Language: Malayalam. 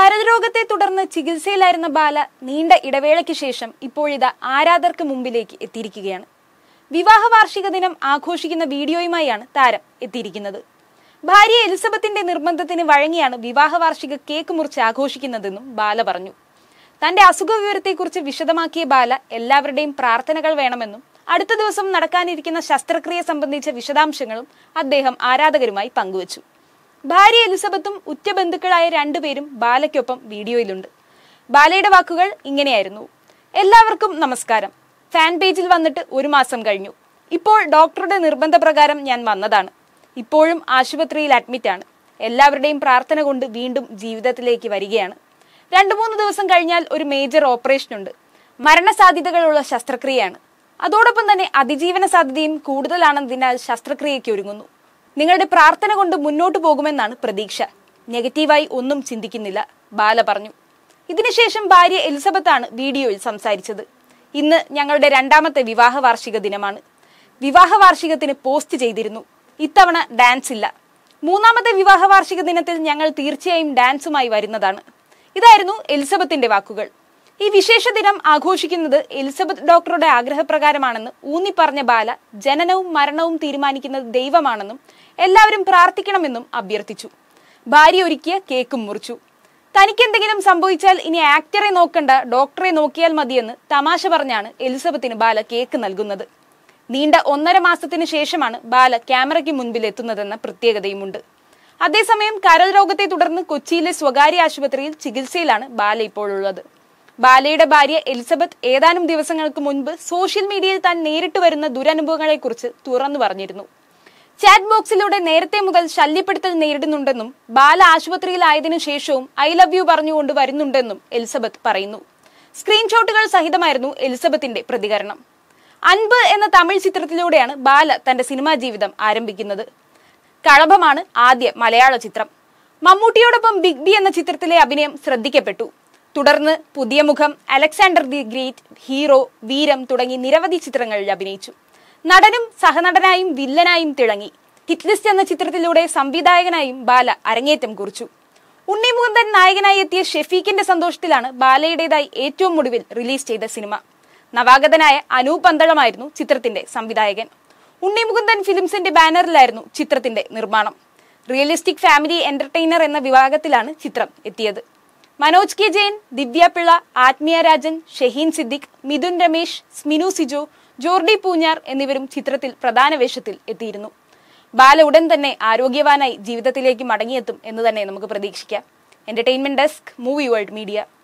കരൾ രോഗത്തെ തുടർന്ന് ചികിത്സയിലായിരുന്ന ബാല നീണ്ട ഇടവേളയ്ക്ക് ശേഷം ഇപ്പോഴിതാ ആരാധകർക്ക് മുമ്പിലേക്ക് എത്തിയിരിക്കുകയാണ് വിവാഹ വാർഷിക ദിനം ആഘോഷിക്കുന്ന വീഡിയോയുമായാണ് താരം എത്തിയിരിക്കുന്നത് ഭാര്യ എലിസബത്തിന്റെ നിർബന്ധത്തിന് വഴങ്ങിയാണ് വിവാഹ വാർഷിക കേക്ക് മുറിച്ച് ആഘോഷിക്കുന്നതെന്നും ബാല പറഞ്ഞു തന്റെ അസുഖ വിവരത്തെക്കുറിച്ച് വിശദമാക്കിയ ബാല എല്ലാവരുടെയും പ്രാർത്ഥനകൾ വേണമെന്നും അടുത്ത ദിവസം നടക്കാനിരിക്കുന്ന ശസ്ത്രക്രിയ സംബന്ധിച്ച വിശദാംശങ്ങളും അദ്ദേഹം ആരാധകരുമായി പങ്കുവച്ചു ഭാര്യ എലിസബത്തും ഉറ്റ ബന്ധുക്കളായ രണ്ടുപേരും ബാലയ്ക്കൊപ്പം വീഡിയോയിലുണ്ട് ബാലയുടെ വാക്കുകൾ ഇങ്ങനെയായിരുന്നു എല്ലാവർക്കും നമസ്കാരം ഫാൻ പേജിൽ വന്നിട്ട് ഒരു മാസം കഴിഞ്ഞു ഇപ്പോൾ ഡോക്ടറുടെ നിർബന്ധപ്രകാരം ഞാൻ വന്നതാണ് ഇപ്പോഴും ആശുപത്രിയിൽ അഡ്മിറ്റാണ് എല്ലാവരുടെയും പ്രാർത്ഥന കൊണ്ട് വീണ്ടും ജീവിതത്തിലേക്ക് വരികയാണ് രണ്ടു മൂന്ന് ദിവസം കഴിഞ്ഞാൽ ഒരു മേജർ ഓപ്പറേഷൻ ഉണ്ട് മരണസാധ്യതകളുള്ള ശസ്ത്രക്രിയയാണ് അതോടൊപ്പം തന്നെ അതിജീവന സാധ്യതയും കൂടുതലാണെന്നതിനാൽ ശസ്ത്രക്രിയയ്ക്ക് ഒരുങ്ങുന്നു നിങ്ങളുടെ പ്രാർത്ഥന കൊണ്ട് മുന്നോട്ട് പോകുമെന്നാണ് പ്രതീക്ഷ നെഗറ്റീവായി ഒന്നും ചിന്തിക്കുന്നില്ല ബാല പറഞ്ഞു ഇതിനുശേഷം ഭാര്യ എലിസബത്താണ് വീഡിയോയിൽ സംസാരിച്ചത് ഇന്ന് ഞങ്ങളുടെ രണ്ടാമത്തെ വിവാഹ വാർഷിക ദിനമാണ് വിവാഹ വാർഷികത്തിന് പോസ്റ്റ് ചെയ്തിരുന്നു ഇത്തവണ ഡാൻസ് ഇല്ല മൂന്നാമത്തെ വിവാഹ വാർഷിക ദിനത്തിൽ ഞങ്ങൾ തീർച്ചയായും ഡാൻസുമായി വരുന്നതാണ് ഇതായിരുന്നു എലിസബത്തിന്റെ വാക്കുകൾ ഈ വിശേഷ ദിനം ആഘോഷിക്കുന്നത് എലിസബത്ത് ഡോക്ടറുടെ ആഗ്രഹപ്രകാരമാണെന്ന് ഊന്നിപ്പറഞ്ഞ ബാല ജനനവും മരണവും തീരുമാനിക്കുന്നത് ദൈവമാണെന്നും എല്ലാവരും പ്രാർത്ഥിക്കണമെന്നും അഭ്യർത്ഥിച്ചു ഭാര്യ ഒരുക്കിയ കേക്കും മുറിച്ചു തനിക്കെന്തെങ്കിലും സംഭവിച്ചാൽ ഇനി ആക്ടറെ നോക്കണ്ട ഡോക്ടറെ നോക്കിയാൽ മതിയെന്ന് തമാശ പറഞ്ഞാണ് എലിസബത്തിന് ബാല കേക്ക് നൽകുന്നത് നീണ്ട ഒന്നര മാസത്തിന് ശേഷമാണ് ബാല ക്യാമറയ്ക്ക് മുൻപിൽ എത്തുന്നതെന്ന പ്രത്യേകതയുമുണ്ട് അതേസമയം കരൾ രോഗത്തെ തുടർന്ന് കൊച്ചിയിലെ സ്വകാര്യ ആശുപത്രിയിൽ ചികിത്സയിലാണ് ബാല ഇപ്പോഴുള്ളത് ബാലയുടെ ഭാര്യ എലിസബത്ത് ഏതാനും ദിവസങ്ങൾക്ക് മുൻപ് സോഷ്യൽ മീഡിയയിൽ താൻ നേരിട്ട് വരുന്ന ദുരനുഭവങ്ങളെക്കുറിച്ച് തുറന്നു പറഞ്ഞിരുന്നു ചാറ്റ് ബോക്സിലൂടെ നേരത്തെ മുതൽ ശല്യപ്പെടുത്തൽ നേരിടുന്നുണ്ടെന്നും ബാല ആശുപത്രിയിലായതിനു ശേഷവും ഐ ലവ് യു പറഞ്ഞുകൊണ്ട് വരുന്നുണ്ടെന്നും എലിസബത്ത് പറയുന്നു സ്ക്രീൻഷോട്ടുകൾ സഹിതമായിരുന്നു എലിസബത്തിന്റെ പ്രതികരണം അൻപ് എന്ന തമിഴ് ചിത്രത്തിലൂടെയാണ് ബാല തന്റെ സിനിമാ ജീവിതം ആരംഭിക്കുന്നത് കളഭമാണ് ആദ്യ മലയാള ചിത്രം മമ്മൂട്ടിയോടൊപ്പം ബിഗ് ബി എന്ന ചിത്രത്തിലെ അഭിനയം ശ്രദ്ധിക്കപ്പെട്ടു തുടർന്ന് പുതിയ മുഖം Alexander the great hero Veeram തുടങ്ങി നിരവധി ചിത്രങ്ങളിൽ അഭിനയിച്ചു നടനും സഹനടനായും വില്ലനായും തിളങ്ങി ഹിറ്റ് ലിസ്റ്റ് എന്ന ചിത്രത്തിലൂടെ സംവിധായകനായും ബാല അരങ്ങേറ്റം കുറിച്ചു ഉണ്ണിമുകുന്ദൻ നായകനായി എത്തിയ ഷെഫീഖിന്റെ സന്തോഷത്തിലാണ് ബാലയുടേതായി ഏറ്റവും ഒടുവിൽ റിലീസ് ചെയ്ത സിനിമ നവാഗതനായ അനൂപ് പന്തളമായിരുന്നു ചിത്രത്തിന്റെ സംവിധായകൻ ഉണ്ണിമുകുന്ദൻ ഫിലിംസിന്റെ ബാനറിലായിരുന്നു ചിത്രത്തിന്റെ നിർമ്മാണം റിയലിസ്റ്റിക് ഫാമിലി എന്റർടൈനർ എന്ന വിഭാഗത്തിലാണ് ചിത്രം എത്തിയത് മനോജ് കെ ജെയിൻ ദിവ്യ പിള്ള ആത്മീയ രാജൻ ഷഹീൻ സിദ്ദിഖ് മിഥുൻ രമേശ് സ്മിനു സിജോ ജോർഡി പൂഞ്ഞാർ എന്നിവരും ചിത്രത്തിൽ പ്രധാന വേഷത്തിൽ എത്തിയിരുന്നു ബാല ഉടൻ തന്നെ ആരോഗ്യവാനായി ജീവിതത്തിലേക്ക് മടങ്ങിയെത്തും എന്ന് തന്നെ നമുക്ക് പ്രതീക്ഷിക്കാം entertainment desk movie world media